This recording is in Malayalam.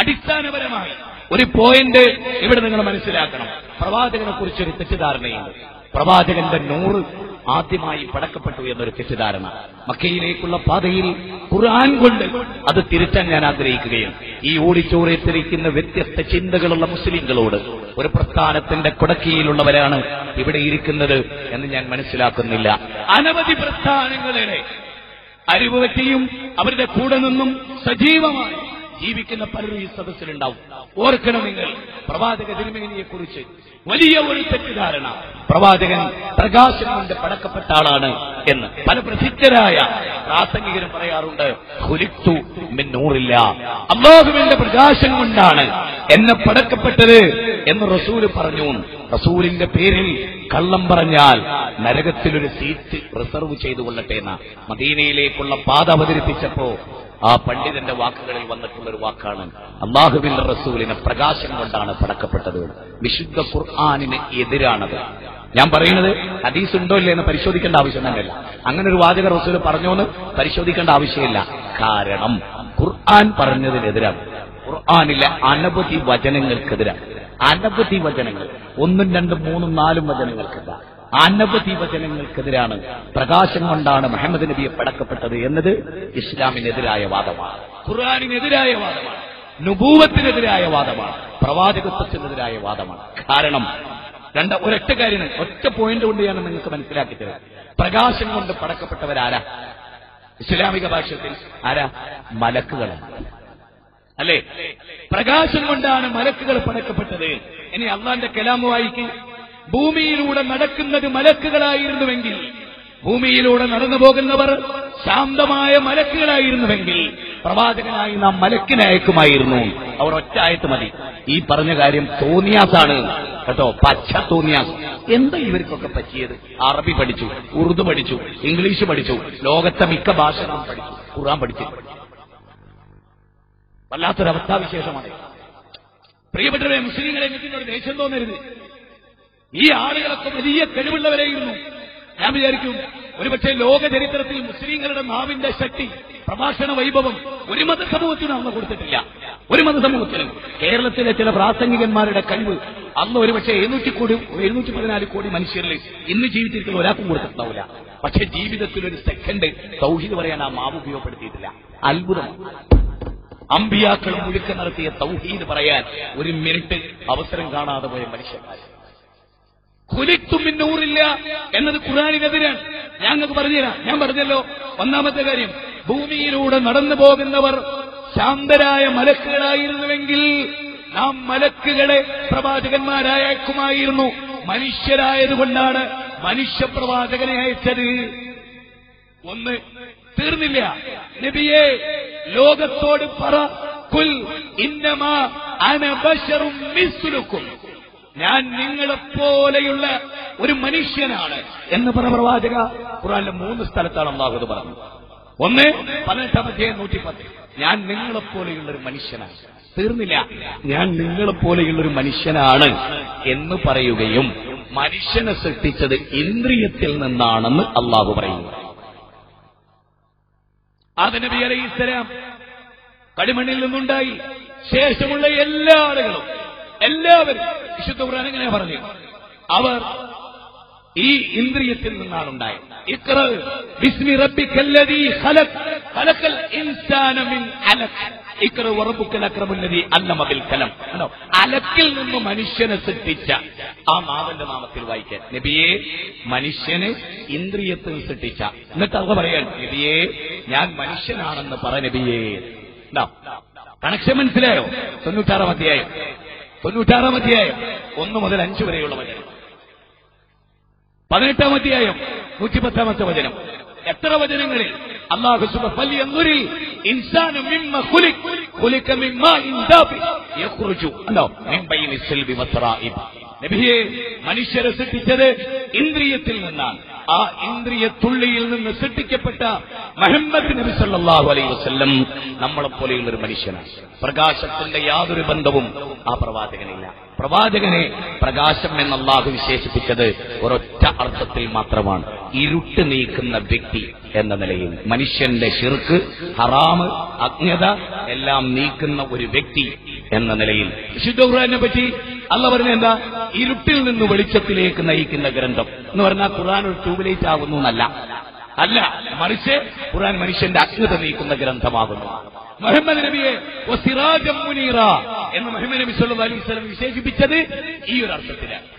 അടിസ്ഥാനപരമായി ഒരു പോയിന്റ് ഇവിടെ നിങ്ങൾ മനസ്സിലാക്കണം പ്രവാചകനെ കുറിച്ച് ഒരു തെറ്റിദ്ധാരണയുണ്ട് പ്രവാചകന്റെ നൂറ് ആദ്യമായി പടക്കപ്പെട്ടു എന്നൊരു തെറ്റിദ്ധാരണ മക്കയിലേക്കുള്ള പാതയിൽ ഖുർആൻ കൊണ്ട് അത് തിരുത്താൻ ഞാൻ ആഗ്രഹിക്കുകയും ഈ ഓടിച്ചോറിയത്തിരിക്കുന്ന വ്യത്യസ്ത ചിന്തകളുള്ള മുസ്ലിങ്ങളോട് ഒരു പ്രസ്ഥാനത്തിന്റെ കുടക്കിയിലുള്ളവരാണ് ഇവിടെ ഇരിക്കുന്നത് എന്ന് ഞാൻ മനസ്സിലാക്കുന്നില്ല അനവധി പ്രസ്ഥാനങ്ങളുടെ അറിവ് പറ്റിയും അവരുടെ കൂടെ നിന്നും സജീവമായി ജീവിക്കുന്ന പലരും ഈ സദസ്സിലുണ്ടാവും ഓർക്കണം നിങ്ങൾ പ്രവാചക തിരുമേനിയെ കുറിച്ച് വലിയ ഒരു തെറ്റിദ്ധാരണ പ്രവാചകൻ പ്രകാശം കൊണ്ട് പടക്കപ്പെട്ട ആളാണ് എന്ന് പല പ്രസിദ്ധരായ പ്രാസംഗികരും പറയാറുണ്ട് ഹുലിത്തു മിന്നൂറില്ല അള്ളാഹുവിന്റെ പ്രകാശം കൊണ്ടാണ് എന്നെ പടക്കപ്പെട്ടത് എന്ന് റസൂല് പറഞ്ഞു റസൂലിന്റെ പേരിൽ കള്ളം പറഞ്ഞാൽ നരകത്തിലൊരു സീറ്റ് റിസർവ് ചെയ്തു കൊള്ളട്ടെ എന്ന മദീനയിലേക്കുള്ള പാത അവതരിപ്പിച്ചപ്പോ ആ പണ്ഡിതന്റെ വാക്കുകളിൽ വന്നിട്ടുള്ള ഒരു വാക്കാണ് അള്ളാഹുബിൻ റസൂലിനെ പ്രകാശം കൊണ്ടാണ് പടക്കപ്പെട്ടത് വിശുദ്ധ ഖുർആാനിന് എതിരാണത് ഞാൻ പറയുന്നത് ഹദീസ് ഉണ്ടോ ഇല്ലേ എന്ന് പരിശോധിക്കേണ്ട ആവശ്യം തന്നെയല്ല അങ്ങനെ ഒരു വാചക റസൂൽ പറഞ്ഞോന്ന് പരിശോധിക്കേണ്ട ആവശ്യമില്ല കാരണം ഖുർആൻ പറഞ്ഞതിനെതിരാണ് ഖുർആാനിലെ അനവധി വചനങ്ങൾക്കെതിരാണ് അനവധി വചനങ്ങൾ ഒന്നും രണ്ടും മൂന്നും നാലും വചനങ്ങൾക്കല്ല അനവധി വചനങ്ങൾക്കെതിരാണ് പ്രകാശം കൊണ്ടാണ് മുഹമ്മദ് നബിയെ പടക്കപ്പെട്ടത് എന്നത് ഇസ്ലാമിനെതിരായ വാദമാണ് ഖുർആാനിനെതിരായ വാദമാണ് നുപൂവത്തിനെതിരായ വാദമാണ് പ്രവാചകത്വത്തിനെതിരായ വാദമാണ് കാരണം രണ്ട് ഒരൊറ്റ കാര്യം ഒറ്റ പോയിന്റ് കൊണ്ട് ഞാൻ നിങ്ങൾക്ക് മനസ്സിലാക്കി തരാം പ്രകാശം കൊണ്ട് പടക്കപ്പെട്ടവരാരാ ഇസ്ലാമിക ഭാഷ്യത്തിൽ ആരാ മലക്കുകളാണ് അല്ലേ പ്രകാശം കൊണ്ടാണ് മലക്കുകൾ പടക്കപ്പെട്ടത് ഇനി അള്ളാന്റെ കലാമ് വായിക്ക് ഭൂമിയിലൂടെ നടക്കുന്നത് മലക്കുകളായിരുന്നുവെങ്കിൽ ഭൂമിയിലൂടെ നടന്നു പോകുന്നവർ ശാന്തമായ മലക്കുകളായിരുന്നുവെങ്കിൽ പ്രവാചകനായി നാം മലക്കിനെ അയക്കുമായിരുന്നു അവർ ഒറ്റ ആയത്ത് മതി ഈ പറഞ്ഞ കാര്യം തോന്നിയാസാണ് കേട്ടോ പച്ച തോന്നിയാസ് എന്താ ഇവർക്കൊക്കെ പറ്റിയത് അറബി പഠിച്ചു ഉറുദു പഠിച്ചു ഇംഗ്ലീഷ് പഠിച്ചു ലോകത്തെ മിക്ക ഭാഷ നാം പഠിച്ചു ഖുർആൻ പഠിച്ചു വല്ലാത്തൊരു അവസ്ഥാവിശേഷമാണ് പ്രിയപ്പെട്ടവരെ മുസ്ലിങ്ങളെ നിൽക്കുന്ന ദേഷ്യം തോന്നരുത് ഈ ആളുകളൊക്കെ വലിയ കഴിവുള്ളവരായിരുന്നു ഞാൻ വിചാരിക്കും ഒരുപക്ഷെ ലോക ചരിത്രത്തിൽ മുസ്ലിങ്ങളുടെ നാവിന്റെ ശക്തി പ്രഭാഷണ വൈഭവം ഒരു മതസമൂഹത്തിനും അന്ന് കൊടുത്തിട്ടില്ല ഒരു മതസമൂഹത്തിനും കേരളത്തിലെ ചില പ്രാസംഗികന്മാരുടെ കഴിവ് അന്ന് ഒരുപക്ഷെ എഴുന്നൂറ്റി കോടി എഴുന്നൂറ്റി പതിനാല് കോടി മനുഷ്യരിൽ ഇന്ന് ജീവിച്ചിരിക്കുന്ന ഒരാൾക്കും കൊടുത്തിട്ടുണ്ടാവില്ല പക്ഷെ ജീവിതത്തിൽ ഒരു സെക്കൻഡ് തൗഹീദ് പറയാൻ ആ മാവ് ഉപയോഗപ്പെടുത്തിയിട്ടില്ല അത്ഭുതമാണ് അമ്പിയാക്കൾ മുഴുക്ക നടത്തിയ തൗഹീദ് പറയാൻ ഒരു മിനിറ്റ് അവസരം കാണാതെ പോയ മനുഷ്യന്മാർ കുലിത്തുമിന്നൂറില്ല എന്നത് ഖുറാനിനെതിരാണ് ഞങ്ങൾക്ക് പറഞ്ഞുതരാം ഞാൻ പറഞ്ഞല്ലോ ഒന്നാമത്തെ കാര്യം ഭൂമിയിലൂടെ നടന്നു പോകുന്നവർ ശാന്തരായ മലക്കുകളായിരുന്നുവെങ്കിൽ നാം മലക്കുകളെ പ്രവാചകന്മാരായ അയക്കുമായിരുന്നു മനുഷ്യരായതുകൊണ്ടാണ് മനുഷ്യപ്രവാചകനെ അയച്ചത് ഒന്ന് തീർന്നില്ല നബിയെ ലോകത്തോട് പറ കുൽ ഇന്നമാ അനബശറും മിസ്ലുക്കും ഞാൻ നിങ്ങളെപ്പോലെയുള്ള ഒരു മനുഷ്യനാണ് എന്ന് പറ പ്രവാചക ഖുറാനിലെ മൂന്ന് സ്ഥലത്താണ് അള്ളാഹു ഇത് പറഞ്ഞത് ഒന്ന് പതിനെട്ടാം അധ്യായം നൂറ്റി പത്ത് ഞാൻ നിങ്ങളെപ്പോലെയുള്ള ഒരു മനുഷ്യനാണ് തീർന്നില്ല ഞാൻ നിങ്ങളെപ്പോലെയുള്ള ഒരു മനുഷ്യനാണ് എന്ന് പറയുകയും മനുഷ്യനെ സൃഷ്ടിച്ചത് ഇന്ദ്രിയത്തിൽ നിന്നാണെന്ന് അള്ളാഹു പറയുന്നു അത് നബി അലൈഹി ഇസ്ലാം കളിമണ്ണിൽ നിന്നുണ്ടായി ശേഷമുള്ള എല്ലാ ആളുകളും എല്ലാവരും വിശുദ്ധ ഖുർആൻ എങ്ങനെ പറഞ്ഞു അവർ ഈ ഇന്ദ്രിയത്തിൽ നിന്നാണ് ഉണ്ടായത് ഇഖ്റ ബിസ്മി റബ്ബിക്കല്ലദീ ഖലഖ് ഖലഖൽ ഇൻസാന മിൻ അലഖ് ഇഖ്റ വറബ്ബുക്കൽ അക്രമുല്ലദീ അല്ലമ ബിൽ കലം കണ്ടോ അലക്കിൽ നിന്ന് മനുഷ്യനെ സൃഷ്ടിച്ച ആ നാഥന്റെ നാമത്തിൽ വായിക്കാൻ നബിയെ മനുഷ്യന് ഇന്ദ്രിയത്തിൽ സൃഷ്ടിച്ച എന്നിട്ട് അത് പറയാൻ നബിയെ ഞാൻ മനുഷ്യനാണെന്ന് പറ നബിയേ ഇതാ, കണക്ഷൻ മനസ്സിലായോ തൊണ്ണൂറ്റാറാം അധ്യായം തൊണ്ണൂറ്റാറാം അധ്യായം ഒന്ന് മുതൽ അഞ്ച് വരെയുള്ള വചനം പതിനെട്ടാം അധ്യായം നൂറ്റിപ്പത്താമത്തെ വചനം എത്ര വചനങ്ങളിൽ അള്ളാഹു സുബിൽ ഇൻസാനു മിമ്മ ഖുലിഖ് ഖുലിഖ മിമ്മാ ഇൻദാബി യഖ്റുജു അല്ലോ മിൻ ബൈനി സിൽബി വത്റായിബ് നബിയെ മനുഷ്യരെ സൃഷ്ടിച്ചത് ഇന്ദ്രിയത്തിൽ നിന്നാണ് ആ ഇന്ദ്രിയ തുള്ളിയിൽ നിന്ന് സൃഷ്ടിക്കപ്പെട്ട മുഹമ്മദ് നബി സല്ലല്ലാഹു അലൈഹി വസല്ലം നമ്മളെ പോലെയുള്ള ഒരു മനുഷ്യനാണ് പ്രകാശത്തിന്റെ യാതൊരു ബന്ധവും ആ പ്രവാചകനില്ല പ്രവാചകനെ പ്രകാശം എന്ന് അള്ളാഹു വിശേഷിപ്പിച്ചത് ഒരൊറ്റ അർത്ഥത്തിൽ മാത്രമാണ് ഇരുട്ട് നീക്കുന്ന വ്യക്തി എന്ന നിലയിൽ മനുഷ്യന്റെ ഷിർക്ക് ഹറാമ് അജ്ഞത എല്ലാം നീക്കുന്ന ഒരു വ്യക്തി എന്ന നിലയിൽ വിശുദ്ധ ഖുർആനെ പറ്റി അല്ല പറഞ്ഞ എന്താ ഇരുട്ടിൽ നിന്ന് വെളിച്ചത്തിലേക്ക് നയിക്കുന്ന ഗ്രന്ഥം എന്ന് പറഞ്ഞാൽ ഖുർആൻ ഒരു ട്യൂബ്ലൈറ്റ് ആകുന്നു എന്നല്ല അല്ല മറിച്ച് ഖുർആൻ മനുഷ്യന്റെ അജ്ഞത നീക്കുന്ന ഗ്രന്ഥമാകുന്നു മുഹമ്മദ് നബിയെ വസിറാജം മുനീറ എന്ന് മുഹമ്മദ് നബി സല്ലല്ലാഹു അലൈഹി വസല്ലം വിശേഷിപ്പിച്ചത് ഈ ഒരു അർത്ഥത്തിലാണ്